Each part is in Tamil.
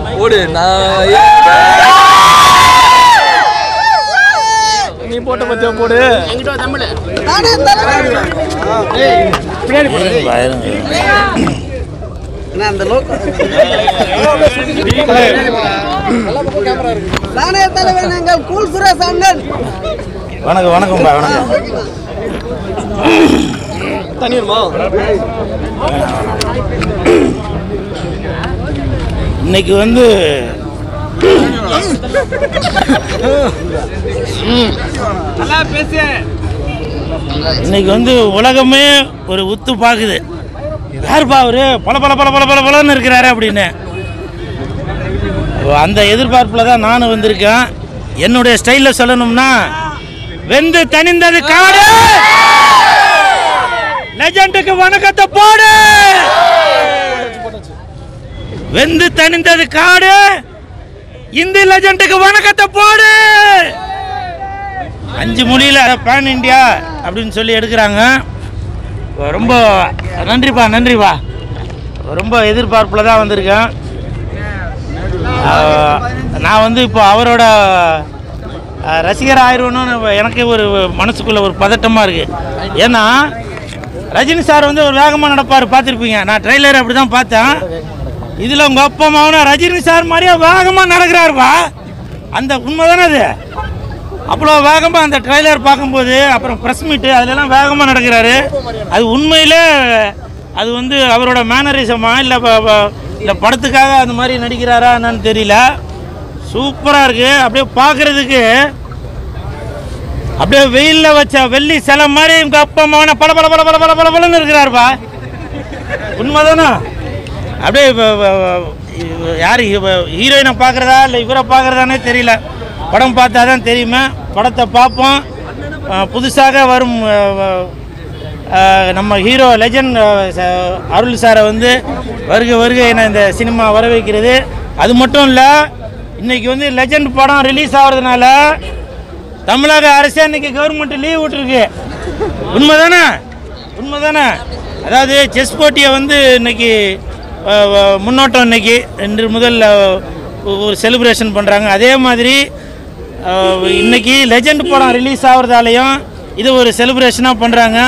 போடு நான் நீ போட்ட பத்தியா போடு நானே தலைவன் எங்கள் கூல் சுரேஷ் அண்ணன் வணக்கம் வணக்கம்பா வணக்கம் தனியுமா இன்னைக்கு வந்து இன்னைக்கு வந்து உலகமே ஒரு உத்து பார்க்குது யாருப்பா அவரு பல பல பல பல பல பலன்னு இருக்கிறாரு அப்படின்னு அந்த எதிர்பார்ப்பில் தான் நானும் வந்திருக்கேன் என்னுடைய ஸ்டைலில் சொல்லணும்னா வெந்து தனிந்தது காடு லெஜண்டுக்கு வணக்கத்தை போடு வெந்து தணிந்தது காடு இந்தி லெஜண்டுக்கு வணக்கத்தை போடு அஞ்சு மொழியில் பேன் இந்தியா அப்படின்னு சொல்லி எடுக்கிறாங்க ரொம்ப நன்றிப்பா நன்றிப்பா ரொம்ப எதிர்பார்ப்பில் தான் வந்திருக்கேன் ஆஹ், நான் வந்து இப்போ அவரோட ஆஹ், ரசிகர் ஆயிடுவேன்னு எனக்கு ஒரு மனசுக்குள்ள ஒரு பதட்டமாக இருக்குது ஏன்னா ரஜினி சார் வந்து ஒரு வேகமாக நடப்பார் பார்த்துருப்பீங்க நான் ட்ரெய்லர் அப்படி தான் பார்த்தேன் இதில் உங்கள் அப்பா அம்மாவன ரஜினி சார் மாதிரியே வேகமாக நடக்கிறாருப்பா அந்த உண்மை தானே அது அவ்வளோ வேகமாக அந்த ட்ரெய்லர் பார்க்கும்போது அப்புறம் ப்ரெஸ் மீட்டு அதிலெல்லாம் வேகமாக நடக்கிறாரு அது உண்மையிலே அது வந்து அவரோட மேனரிசமா இல்லை இல்லை படத்துக்காக அந்த மாதிரி நடிக்கிறாரா என்னன்னு தெரியல சூப்பராக இருக்குது அப்படியே பார்க்குறதுக்கு அப்படியே வெயிலில் வச்ச வெள்ளி சிலை மாதிரி உங்கள் அப்பா அம்மாவன பல பல பல பல பல பல பலன்னு இருக்கிறாருப்பா உண்மைதானா அப்படியே இப்ப- இப்ப- இப்ப யார் ஹீரோயினை பார்க்குறதா இல்லை இவரை பார்க்குறதானே தெரியல படம் பார்த்தா தான் தெரியுமே படத்தை பார்ப்போம் அஹ் புதுசாக வரும் அஹ், அஹ், நம்ம ஹீரோ லெஜண்ட் அருள் சாரை வந்து வருக வருக என இந்த சினிமா வர வைக்கிறது அது மட்டும் இல்லை இன்னைக்கு வந்து லெஜண்ட் படம் ரிலீஸ் ஆகிறதுனால தமிழக அரசே இன்னைக்கு கவர்மெண்ட் லீவ் விட்டுருக்கு உண்மைதானே உண்மைதானே அதாவது செஸ் போட்டியை வந்து இன்னைக்கு அஹ், அஹ், முன்னோட்டம் இன்னைக்கு இன்று முதல் அஹ், ஒரு செலிப்ரேஷன் பண்ணுறாங்க அதே மாதிரி அஹ், இன்னைக்கு லெஜண்ட் படம் ரிலீஸ் ஆகிறதாலையும் இது ஒரு செலிப்ரேஷனாக பண்ணுறாங்க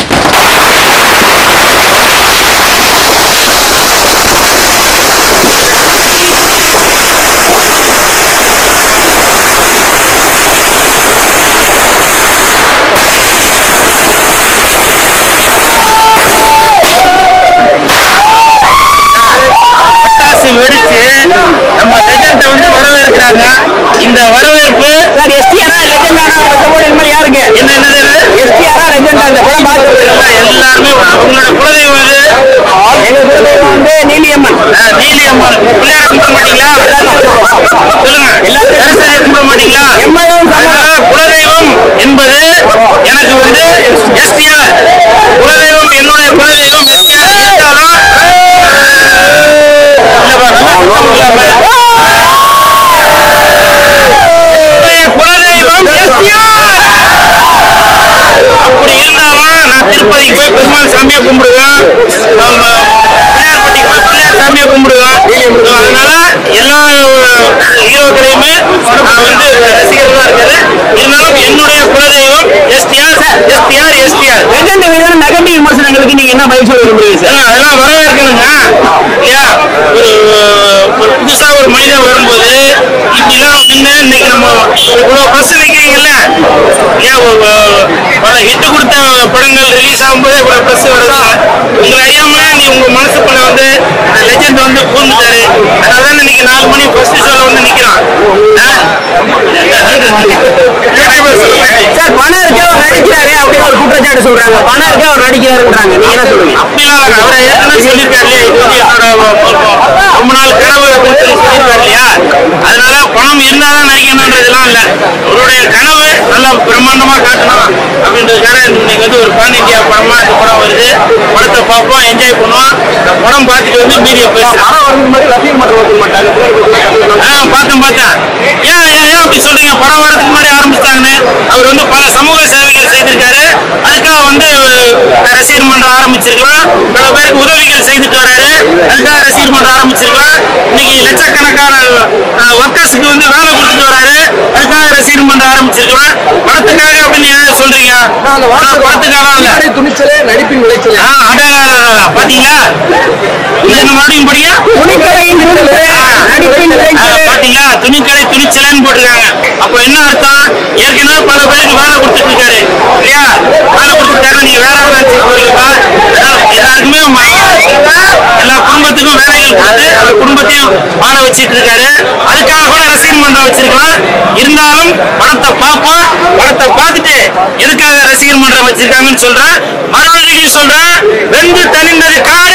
பட்டாசு வெடிச்சு நம்ம லெஜண்டை வந்து வரவேற்கிறாங்க இந்த வரவேற்பு எஸ்டிஆரா லெஜெண்டானா யாருங்க என்ன என்னது எஸ்டிஆரா லெஜெண்டா இந்த படம் பார்த்து எல்லாருமே உங்களோட குலதெய்வம் எது? எங்க குலதெய்வம் வந்து நீலியம்மன் அஹ், நீலி அம்மாள் பிள்ளையார கும்பிட மாட்டீங்களா சொல்லுங்க சரஸ்வதியை கும்பிட மாட்டீங்களா அதனால குலதெய்வம் என்பது எனக்கு வந்து எஸ்டிஆர் குலதெய்வம் என்னுடைய குலதெய்வம் எஸ்டிஆர் இருந்தாலும் இல்லப்பா, நல்லா சொல்லுங்க. என்னுடைய குலதெய்வம் எஸ்டிஆர் அப்படி இருந்தாலும் நான் திருப்பதிக்கு போய் பெருமாள் சாமியை கும்பிடுவேன் நம்ம பிள்ளையார்பட்டிக்கு போய் பிள்ளையார் சாமியை கும்பிடுவேன் அதனால எல்லா ஹீரோக்களையுமே நான் வந்து ரசிகர்களாக இருக்குது இருந்தாலும் என்னுடைய குலதெய்வம் எஸ்டிஆர் எஸ்டிஆர் எஸ்டிஆர் லெஜெண்ட் மீதான நெகட்டிவ் விமர்சனங்களுக்கு நீங்க என்ன பதில் சொல்ல விரும்புறீங்க சார் அதெல்லாம் வரவேற்கணுங்க இல்லையா ஒரு ஒரு புதுசா ஒரு மனிதன் வரும்போது இப்படிலாம் நின்று இன்னைக்கு நம்ம இவ்வளோ பஸ் வைக்கிறீங்கல்ல ஏன் பல ஹிட் கொடுத்த படங்கள் ரிலீஸ் ஆகும்போது இவ்வளோ ப்ரெஸ் வருது உங்களை அறியாம நீ உங்க மனசுக்குள்ள வந்து லெஜெண்ட் வந்து பூந்துட்டாரு அதனால தான் இன்னைக்கு நாலு மணி ஃபர்ஸ்ட் ஷோல வந்து நிக்கிறான் சார் பணம் இருக்கே அவர் நடிக்கிறாரு அப்படின்னு ஒரு குற்றச்சாட்டு சொல்றாங்க பணம் இருக்கே அவர் நடிக்கிறாருன்றாங்க நீங்க என்ன சொல்லுங்க அப்படிலாம் இல்ல. அவரை ஏற்கனவே சொல்லியிருக்காரு இல்லையா, இது வந்து என்னோட ஒ- ஒ- ரொம்ப நாள் கனவு அப்படின்னு சொல்லி சொல்லியிருக்காரு இல்லையா அதனால பணம் இருந்தாதான் நடிக்கணுன்றதெல்லாம் இல்ல அவருடைய கனவு நல்லா பிரம்மாண்டமா காட்டணும் அப்படின்றதுக்காக இன்னைக்கு வந்து ஒரு பான் இந்தியா படமா இந்த படம் வருது படத்தை பார்ப்போம் என்ஜாய் பண்ணுவோம் இந்த படம் பார்த்துட்டு வந்து மீடியா பேசுறோம் ஆ, பார்த்தேன் பார்த்தேன் ஏன் ஏன் ஏன் அப்படி சொல்றீங்க படம் வரதுக்கு முன்னாடி ஆரம்பிச்சிட்டாங்கன்னு அவர் வந்து பல சமூக சேவைகள் செய்திருக்காரு அதுக்காக வந்து அஹ், ரசிகர் மன்றம் ஆரம்பிச்சிருக்கலாம் பல பேருக்கு உதவிகள் செய்துட்டு வராரு அதுக்காக ரசிகர் மன்றம் ஆரம்பிச்சிருக்கலாம் இன்னைக்கு லட்சக்கணக்கான அந்த வார்த்தை படத்துக்காக இல்ல துணிச்சலே நடிப்பின் விளைச்சலே ஆ, அட, பாத்தீங்களா இல்ல, இன்னும் மறுபடியும் படிங்க துணிக்கடையின் துணிச்சலே, நடிப்பின் ஆ, விளைச்சலே. பாத்தீங்களா துணிக்கடை துணிச்சலன்னு போட்டிருக்காங்க அப்ப என்ன அர்த்தம் ஏற்கனவே பல பேருக்கு வேலை கொடுத்துட்டு இருக்காரு இல்லையா வேலை கொடுத்துட்டாரு நீங்க வேற வேலை போறீங்கப்பா எல்லாருக்குமே ம- எல்லா குடும்பத்துக்கும் வேலைகள் கொடுத்து அந்த குடும்பத்தையும் வாழ வச்சிட்டு இருக்காரு அதுக்காக கூட ரசிகர் மன்றம் வச்சிருக்கலாம் இருந்தாலும் படத்தை பார்ப்போம் படத்தை பார்த்துட்டு எதுக்காக ரசிகர் மன்றம் வச்சிருக்காங்கன்னு சொல்றேன் மறுபடியும் சொல்றேன் வெந்து தணிந்தது காடு